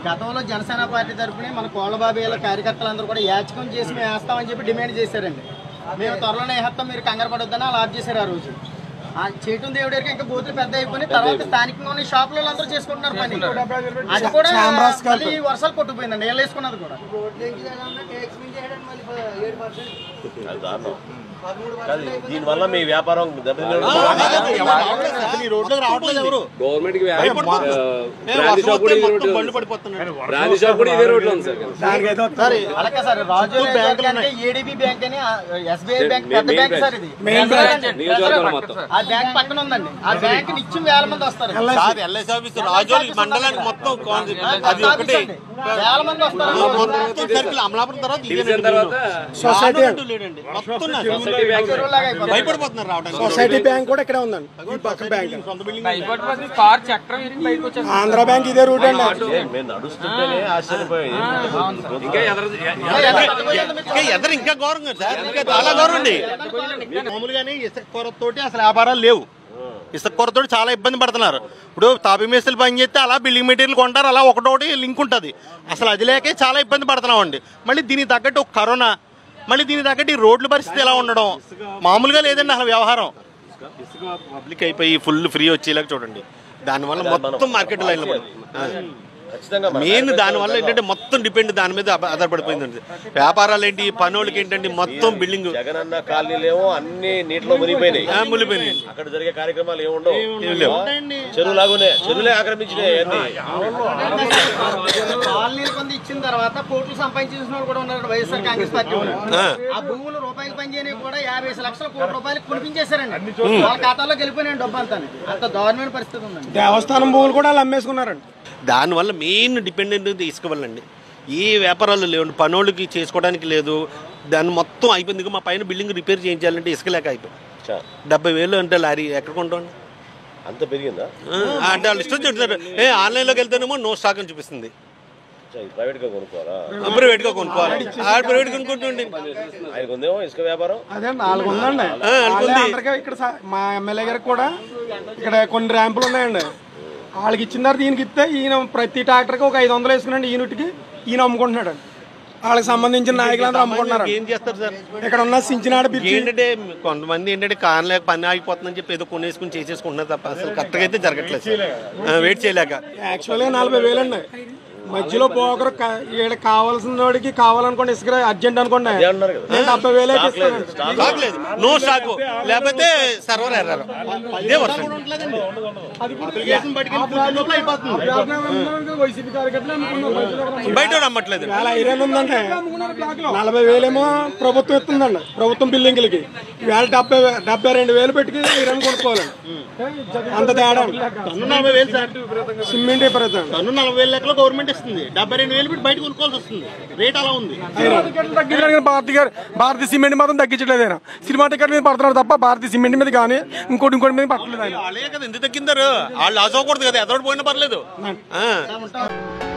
గతంలో జనసేన పార్టీ తరఫున మన కోళ్ళబాబు కార్యకర్తలందరూ కూడా యాచకం చేసి మేము వేస్తామని చెప్పి డిమాండ్ చేశారండి మేము త్వరలోనే వేస్తాం మీరు కంగారు పడొద్దని అలా ఆఫ్ చేశారు ఆ రోజు ఆ చేయటం దేవుడికి ఇంకా బూతులు పెద్ద అయిపోయి తర్వాత స్థానికంగా ఉన్న షాపులలో అందరూ చేసుకుంటున్నారు పని అది కూడా మళ్ళీ వర్షాలు కొట్టుకుపోయిందండి ఏళ్ళు వేసుకున్నది కూడా అది దారుణం కాదు దీనివల్ల మీ వ్యాపారం దెబ్బతిన్న గవర్నమెంట్ కి బ్రాండ్ షాప్ కూడా ఇదే రోడ్డు బ్రాండ్ షాప్ కూడా ఇదే రోడ్లో ఉంది సార్ అలాగే సార్ రాజు అంటే ఏడీబీ బ్యాంక్ అని ఎస్బీఐ బ్యాంక్ పెద్ద బ్యాంక్ సార్ ఇది నియోజకవర్గం మొత్తం ఆ బ్యాంక్ పక్కన ఉందండి ఆ బ్యాంక్ నిత్యం వేల మంది వస్తారు సార్ ఎల్ఐసి ఆఫీస్ రాజోలి మండలానికి మొత్తం కాన్- అది ఒకటి వేల మంది వస్తారు మొత్తం సర్కిల్ అమలాపురం తర్వాత ఇదే తెలిసిన తర్వాత సొసైటీ లేడండి మొత్తం నా సొసైటీ బ్యాంక్ చెరువులాగా అయిపోతుంది. భయపడిపోతున్నారు రావడానికి సొసైటీ బ్యాంక్ కూడా ఇక్కడే ఉందండి ఈ పక్క బ్యాంక్ సొంత బిల్డింగ్ కార్ చక్రం ఇరిగి బయటకు వచ్చేస్తుంది ఆంధ్ర బ్యాంక్ ఇదే రూట్ అండి మేము నడుస్తుంటేనే ఆశ్చర్యపోయాం ఇంకా ఎదర ఇంకా ఎదరు ఇంకా ఘోరంగా సార్ ఇంకా చాలా ఘోరం అండి మామూలుగానే ఇసుక కొరతతోటి అసలు వ్యాపారాలు లేవు ఇసుక కొరతతోటి చాలా ఇబ్బంది పడుతున్నారు ఇప్పుడు తాపి మేస్తులు పని చేస్తే అలా బిల్డింగ్ మెటీరియల్ కొంటారు అలా ఒకటోటి లింక్ ఉంటుంది అసలు అది లేకే చాలా ఇబ్బంది పడుతున్నాం అండి మళ్ళీ దీనికి తగ్గట్టు ఒక కరోనా మళ్ళీ దీనికి తగ్గట్టు ఈ రోడ్ల పరిస్థితి ఎలా ఉండడం మామూలుగా లేదండి అసలు వ్యవహారం ఇసుక పబ్లిక్ అయిపోయి ఫుల్ ఫ్రీ వచ్చేలాగా చూడండి దానివల్ల మొత్తం మార్కెట్ లైన్లో పడి ఖచ్చితంగా మన మెయిన్ దానివల్ల ఏంటంటే మొత్తం డిపెండ్ దాని మీద ఆధార- ఆధారపడిపోయిందండి వ్యాపారాలు ఏంటి పనులకి ఏంటంటే మొత్తం బిల్డింగ్ జగనన్న కాలనీలేమో అన్ని నీటిలో మునిగిపోయినాయి మునిపోయినాయి అక్కడ జరిగే కార్యక్రమాలు ఏముండవు చెరువు లాగునే చెరువులే ఆక్రమించినాయి అన్ని కాలనీలు కొంత ఇచ్చిన తర్వాత కోట్లు సంపాదించిన వాళ్ళు కూడా ఉన్నారు వైఎస్ఆర్ కాంగ్రెస్ పార్టీ వాళ్ళు. ఆ భూములు రూపాయికి పనిచేయని కూడా యాభై లక్షల కోట్ల రూపాయలు కొనిపించేశారండి వాళ్ళ ఖాతాలోకి వెళ్ళిపోయినాయి డబ్బు అంతా అంత దారుణమైన పరిస్థితి ఉందండి దేవస్థానం భూములు కూడా వాళ్ళు అమ్మేసుకున్నారండి దానివల్ల మెయిన్ డిపెండెంట్ ఇసుక వల్లండి ఏ వ్యాపారాలు లేవండి పనులకి చేసుకోవడానికి లేదు దాన్ని మొత్తం అయిపోయింది ఇక మా పైన బిల్డింగ్ రిపేర్ చేయించాలంటే ఇసుక లేక అయిపోయింది చా, డెబ్బై వేలు అంటే లారీ ఎక్కడ కొంటాం అంత పెరిగిందా అంటే వాళ్ళు ఇష్టం చెప్తున్నారు ఏ ఆన్లైన్లోకి వెళ్తేనేమో నో స్టాక్ అని చూపిస్తుంది చా, ఇది ప్రైవేట్ గా కొనుక్కోవాలా ప్రైవేట్గా కొనుక్కోవాలి ఆ ప్రైవేట్ కొనుక్కుంటుండే ఆయనకు ఉందేమో ఇసుక వ్యాపారం అదే నాలుగు ఉందండి వాళ్ళే అందరికీ ఇక్కడ సా- మా ఎమ్మెల్యే గారికి కూడా ఇక్కడ కొన్ని ర్యాంపులు ఉన్నాయండి వాళ్ళకి ఇచ్చిన తర్వాత ఈయనకి ఇస్తే ఈయన ప్రతి ట్రాక్టర్కి ఒక ఐదు వందలు వేసుకున్నాండి యూనిట్కి ఈయన అమ్ముకుంటున్నాడు వాళ్ళకి సంబంధించిన నాయకులందరూ అమ్ముకుంటున్నారు ఏం చేస్తారు సార్ ఇక్కడ ఉన్న సించినాడ బిర్చి ఏంటంటే కొంతమంది ఏంటంటే కాన్ లేక పని ఆగిపోతుందని చెప్పి ఏదో కొనేసుకుని చేసేసుకుంటున్నారు తప్ప అసలు కరెక్ట్గా అయితే జరగట్లేదు సార్. ఆ, వెయిట్ చేయలేక యాక్చువల్గా నలభై వేలు అండి మధ్యలో పోకరు ఈడ కావాల్సిన వాడికి కావాలనుకోండి ఇసుక అర్జెంట్ అనుకోండి అన్నారు కదా. నేను డెబ్బై వేలు అయితే ఇస్తాను స్టాక్ లేదు నో స్టాక్ లేకపోతే సర్వర్ ఎర్రర్ ఇదే వర్షం వైసీపీ కార్యకర్తలు అమ్ముకున్నారు. బయట వాడు అమ్మట్లేదు వేల ఐరన్ ఉందంటే నలభై వేలేమో ప్రభుత్వం ఇస్తుందండి ప్రభుత్వం బిల్డింగ్లకి వేల డెబ్బై వే- డెబ్బై రెండు వేలు పెట్టి ఐరన్ కొనుక్కోవాలండి అంత తేడా టన్ను నలభై వేలు సార్ సిమెంట్ విపరీతం టన్ను నలభై వేల లెక్కలో గవర్నమెంట్ ఇస్తుంది డెబ్బై రెండు వేలు పెట్టి బయట కొనుక్కోవాల్సి వస్తుంది రేట్ అలా ఉంది తగ్గించడానికి భారతీయ గారు భారతీయ సిమెంట్ మాత్రం తగ్గించలేదు ఆయన సినిమా టికెట్ మీద పడుతున్నారు తప్ప భారతీయ సిమెంట్ మీద కానీ ఇంకోటి ఇంకోటి మీద పట్టలేదు ఆయన వాళ్ళే కదా ఎందుకు తగ్గిందారు వాళ్ళు లాస్ అవ్వకూడదు కదా ఎదోటి పోయినా పర్లేదు ఆ.